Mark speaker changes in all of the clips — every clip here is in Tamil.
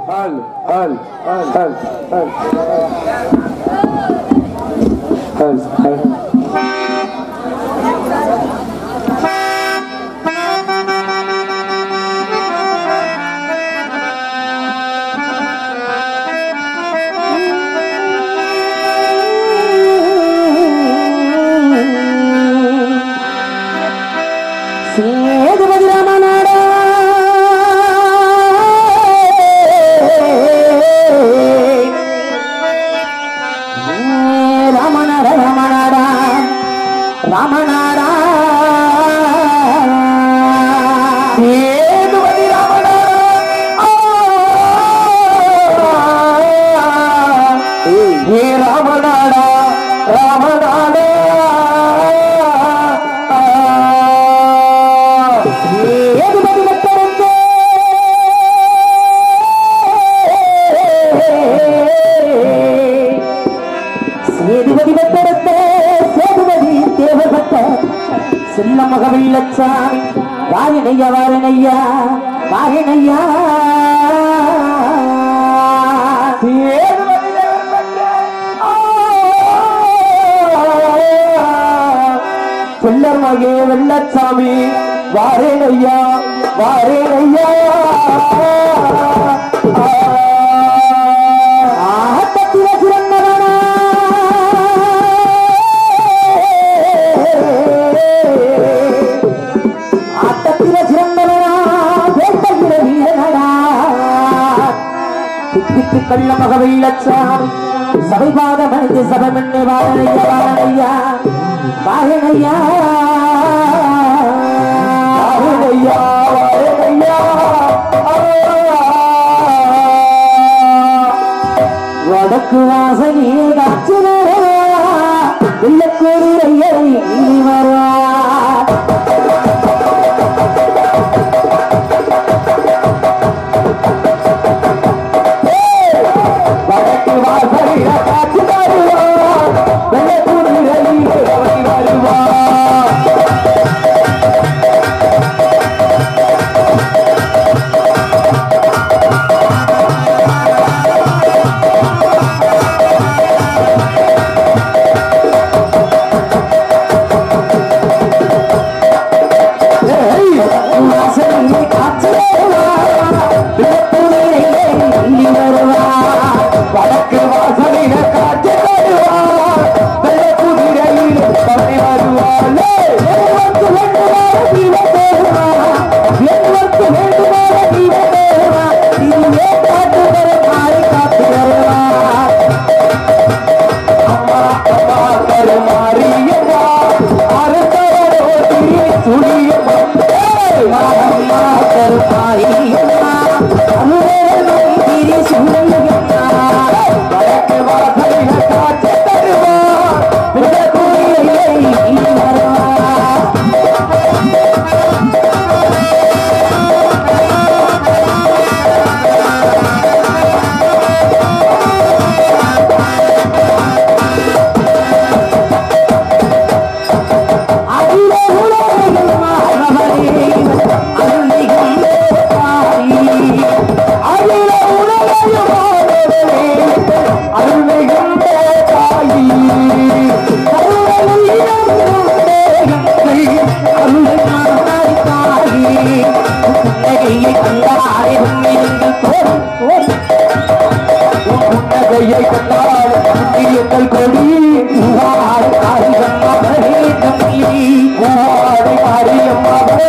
Speaker 1: ஹல் ஹல் ஹல் ஹல் ஹல் ஹல் ஹல்
Speaker 2: சேதுபதி ராமநாடா ராமநாட ராமநாடா ராமநாடா சேதுபதி ராமநாடா ஏ ராமநாடா ராமநாடா ஏதுபதி மக்களுக்கு சேதுபதி பட்டெடுத்த சேதுபதி தேவப்பட்ட செல்ல மகவில்லச்சாமி வாரிணையா வாரிணையா வாரிணையா சேதுபதி செல்லர் மகே வெள்ளச்சாமி வாரேனையா வாரேனையா ஆட்டத்தில சிறந்தவனா ஆட்டத்தில சிறந்தவனா வேட்டகிற வீரனடா தித்திக்கு கள்ள மகவில்லச்சாமி சபை பாத மனித சபமென்னு வாரணையா வாரணையா வாரணையா வாரணையா வாரணையா வடக்கு வாசலியே காட்சி வெள்ளக்கூடி ஐயரை இனி வரா வடக்கு வாசலில காட்சி தருவா வெள்ளக்கூடி ஐயரை வருவா வடக்கு வாசலில காட்சி தருவா வெள்ள குதிரையில் தப்பி வருவாளே எங்களுக்கு வேண்டுமாறு தீவ தேவா எங்களுக்கு வேண்டுமாறு தீவ தேவா இதுவே காட்டு தர மாறி காத்து வருவா அம்மா அம்மா கருமாரியம்மா அரசரோடி சுழியம்மா அம்மா கருமாரியம்மா அருளை சுழியம்மா வடக்கு வாசலில காட்சி தருவா விடக்குடியை வருவா அகில உலகில் மாணவரே, அருளிகள் தாரி. அகில உலகில் மாணவரே, அருளிகள் தாயி. கருணையில் இறங்குண்டே எங்கள் அருள்மானாய் தாயி. புன்னகையை கண்டாரே உன்னிருங்கள் தோறும் தோறும் புன்னகையை கண்டால் புண்ணியங்கள் கொடி பூவாடை காரியம் மகனே தம்பி பூவாடை காரியம் மகனே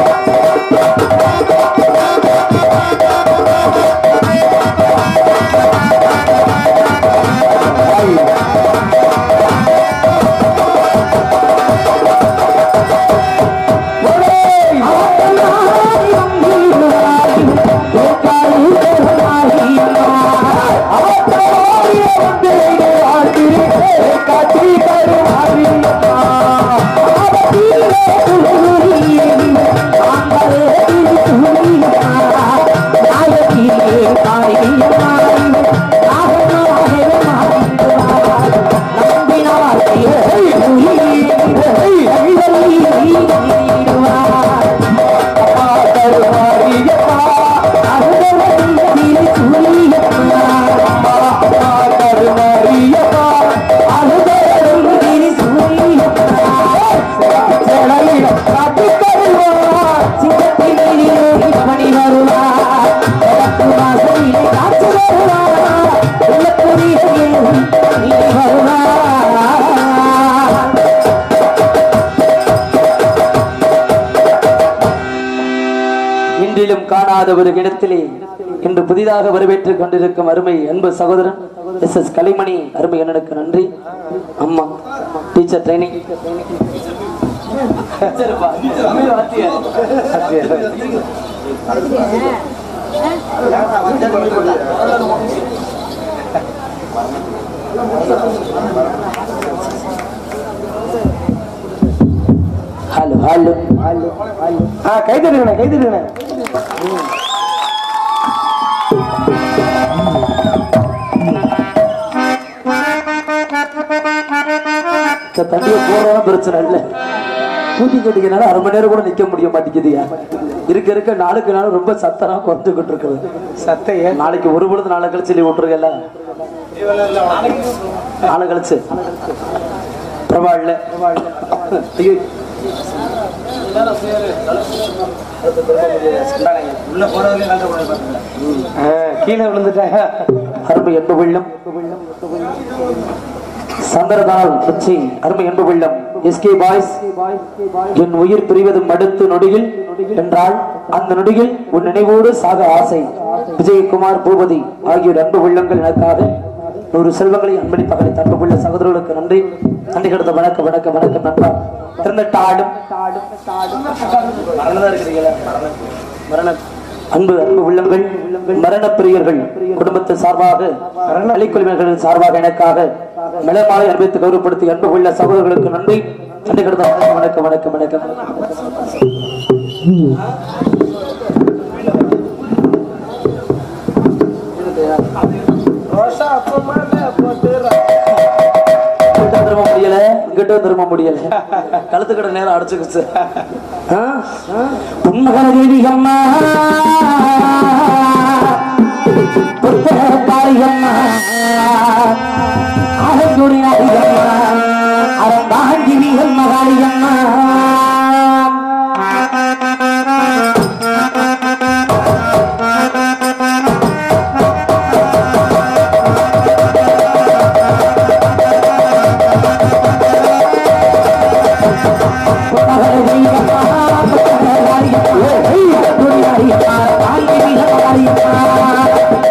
Speaker 3: Thank இல்லாத ஒரு இடத்திலே இன்று புதிதாக வரவேற்றுக் கொண்டிருக்கும் அருமை அன்பு சகோதரன் எஸ் எஸ் கலைமணி அருமை அண்ணனுக்கு நன்றி அம்மா டீச்சர் ட்ரைனிங் ஹலோ ஹலோ
Speaker 2: ஆ கை தட்டுங்கண்ணே கை தட்டுங்கண்ணே
Speaker 3: இந்த தண்ணியை போறோம் பிரச்சனை இல்லை தூக்கி கட்டிக்கனால அரை மணி நேரம் கூட நிக்க முடிய மாட்டேங்குதுயா இருக்க இருக்க நாளுக்கு நாள் ரொம்ப சத்தம் குறைஞ்சுக்கிட்டு இருக்குது
Speaker 2: சத்தைய
Speaker 3: நாளைக்கு ஒரு பொழுது நாளை கழிச்சு லீவ் விட்டுருக்கல நாளை கழிச்சு பரவாயில்ல ஐயோ.
Speaker 2: கீழே விழுந்துட்டேன்
Speaker 3: அருமை என்பு வெள்ளம் சந்திரதால் உச்சி அருமை என்பு வெள்ளம் எஸ்கே பாய்ஸ் என் உயிர் பிரிவது மடுத்து நொடியில் என்றால் அந்த நொடியில் உன் நினைவோடு சாக ஆசை விஜயகுமார் பூபதி ஆகியோர் அன்பு வெள்ளங்கள் எனக்காக நூறு செல்வங்களை அன்பளிப்பாக அளித்த அன்பு உள்ள சகோதரர்களுக்கு நன்றி நன்றி கிடந்த வணக்கம் வணக்கம் வணக்கம் நண்பா திறந்துட்டாடும் மரணம் இருக்கிறீங்களா மரணம் அன்பு அன்பு உள்ளங்கள் மரண பிரியர்கள் குடும்பத்து சார்பாக அலைக்குழுவினர்கள் சார்பாக எனக்காக நிலமாலை அனுபவித்து கௌரவப்படுத்தி அன்பு உள்ள சகோதரர்களுக்கு நன்றி நன்றி கிடந்த வணக்கம் வணக்கம் வணக்கம் வணக்கம் இங்கிட்ட திரும்ப முடியல இங்கிட்ட திரும்ப முடியல கழுத்துக்கிட்ட நேரம் அடைச்சுக்குச்சு
Speaker 2: புன்னகரேவி அம்மா புத்தகத்தாரியம்மா அகங்குடியாரியம்மா அறந்தாஞ்சிவிகள் மகாளியம்மா புன்னகரேவி அம்மா புத்தகத்தாரியம்மா அகங்குடியாரியம்மா அறந்தாஞ்சிவிகள் மகாளியம்மா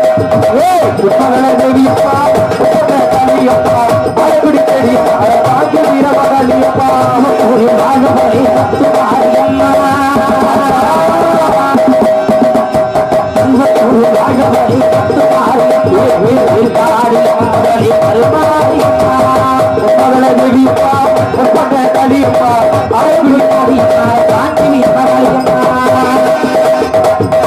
Speaker 2: காஞ்சி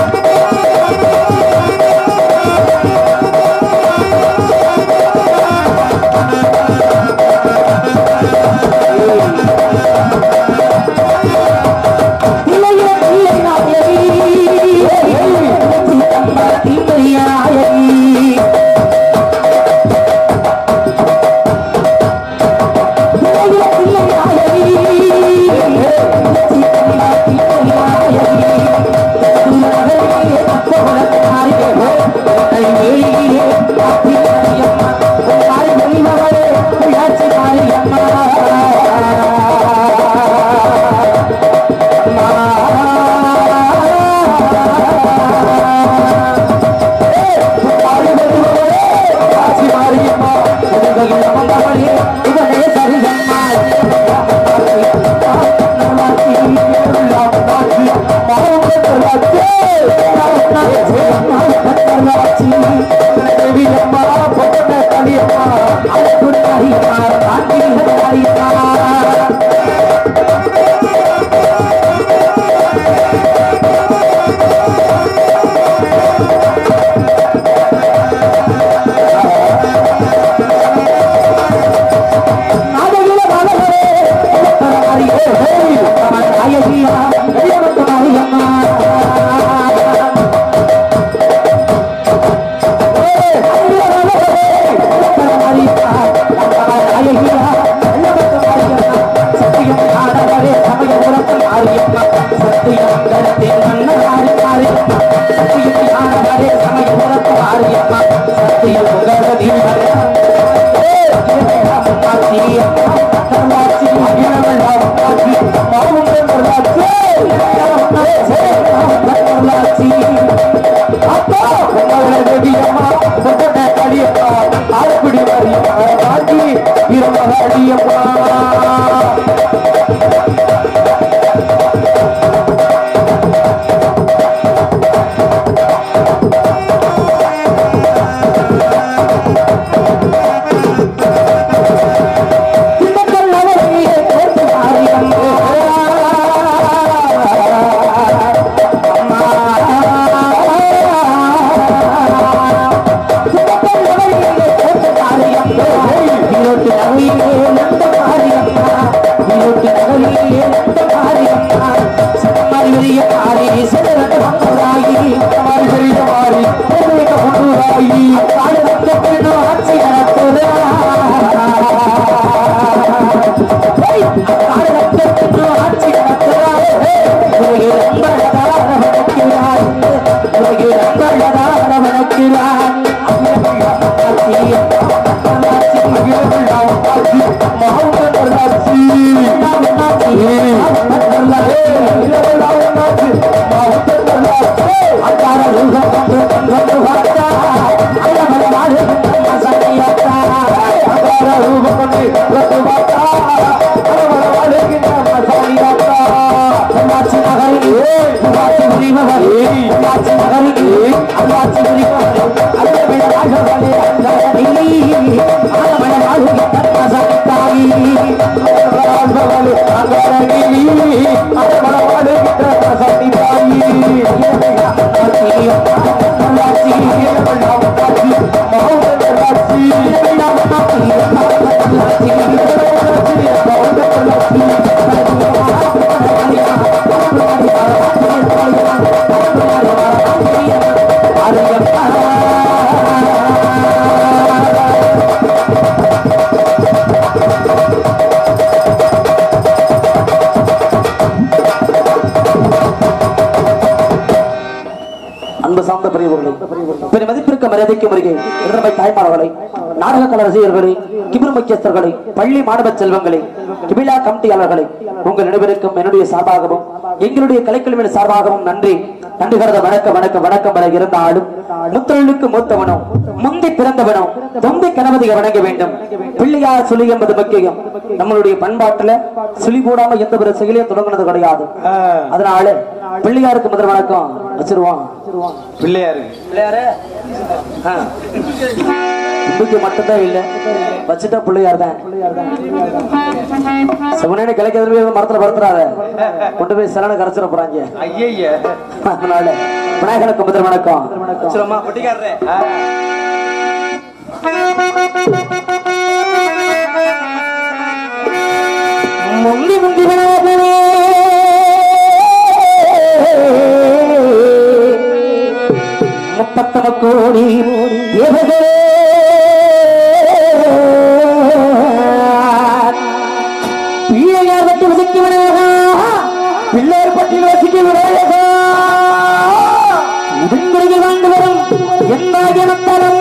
Speaker 2: இளைய பிள்ளை நாயகி அம்மா தீமையாயகி இளைய பிள்ளை நாயகி அம்மா தீமையாயகி
Speaker 3: அன்பு சார்ந்த பெரியவர்களை பெரிய மதிப்பிற்கு மரியாதைக்கும் வருகை இளமை தாய்மார்களே நாடக கல ரசிகர்களே கிபிர் முக்கியஸ்தர்களே பள்ளி மாணவ செல்வங்களே கிபிலா கமிட்டியாளர்களே உங்கள் அனைவருக்கும் என்னுடைய சார்பாகவும் எங்களுடைய கலைக்கல்வியின் சார்பாகவும் நன்றி நன்றிகிறத வணக்க வணக்க வணக்கம் வர இருந்தாலும் முத்தொழிலுக்கு மூத்தவனோ முந்தி பிறந்தவனோ தொந்தி கணபதியை வணங்க வேண்டும் பிள்ளையார் சுழி என்பது முக்கியம் நம்மளுடைய பண்பாட்டுல சுழி போடாம எந்த ஒரு செயலையும் தொடங்குனது கிடையாது அதனால பிள்ளையாருக்கு முதல் வணக்கம் வச்சிருவோம்
Speaker 1: பிள்ளையாரு
Speaker 3: பிள்ளையாரே ஆ. இந்துக்கு மட்டும்தான் இல்ல வச்சுட்டா பிள்ளையார் தான் சிவனே கிளைக்கிறது மரத்துல படுத்துறாத கொண்டு போய் சிலனை கரைச்சிட போறாங்க
Speaker 1: ஐய
Speaker 3: அதனால விநாயகனுக்கு முதல் வணக்கம்
Speaker 1: சொல்லுமா பொட்டிக்காரரே
Speaker 2: முந்தி முந்தி விநாயகனே முப்பத்தம கோடி தேவர்களே பிள்ளையார் பட்டி வசிக்க விநாயகா பிள்ளையார் பட்டியில் வசிக்க விநாயகா உடன்குறையில் வாழ்ந்து வரும் எந்த இனத்தாலும்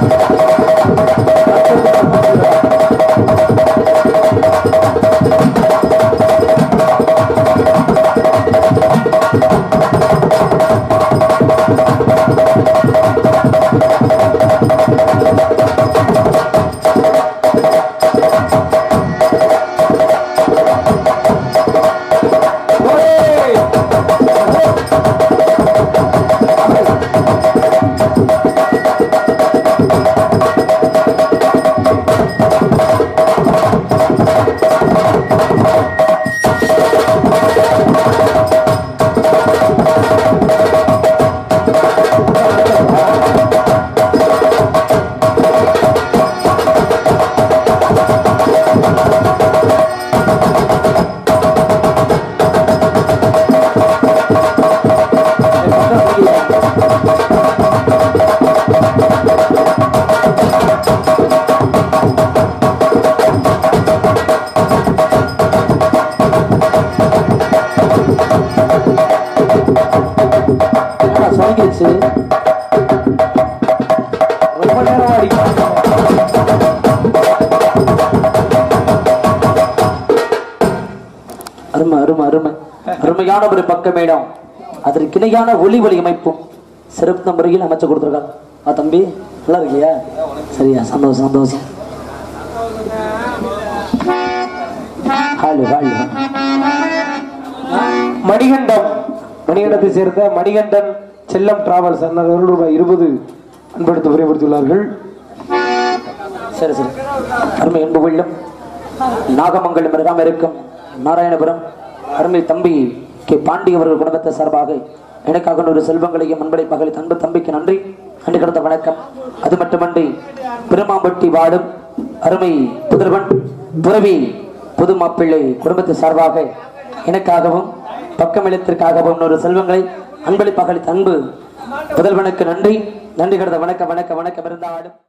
Speaker 3: என்னடா சுருங்கிருச்சு
Speaker 2: ரொம்ப நேரம் அடிக்கும்
Speaker 3: அருமை அருமை அருமை அருமையான ஒரு பக்கமேடம் அதற்கு இணையான ஒளி ஒளி அமைப்பும் சிறந்த முறையில் அமைச்சு கொடுத்துருக்காங்க ஆ தம்பி நல்லா இருக்கியா சரியா சந்தோஷம் சந்தோஷம் ஹாலு ஹாலு
Speaker 2: மணிகண்டம் மணிகண்டத்தை சேர்ந்த மணிகண்டன் செல்லம் டிராவல்ஸ் அண்ணன் ரூபாய் இருபது அன்படுத்து புரியப்படுத்தியுள்ளார்கள்
Speaker 3: சரி சரி அருமை என்பு வெள்ளம் நாகமங்கலம் அருகாம இருக்கும் நாராயணபுரம் அருமை தம்பி கே பாண்டி அவர்கள் குடும்பத்தை சார்பாக எனக்காக ஒரு செல்வங்களையும் அன்பளை பகலில் அன்பு தம்பிக்கு நன்றி நன்றி கடந்த வணக்கம் அது மட்டுமன்றி பெருமாம்பட்டி வாழும் அருமை புதல்வன் துறவி புது மாப்பிள்ளை குடும்பத்தை சார்பாக எனக்காகவும் பக்கமிழத்திற்காகவும் ஒரு செல்வங்களை அன்பளி பகலில் அன்பு புதல்வனுக்கு நன்றி நன்றி கடந்த வணக்கம் வணக்கம் வணக்கம் இருந்தாலும்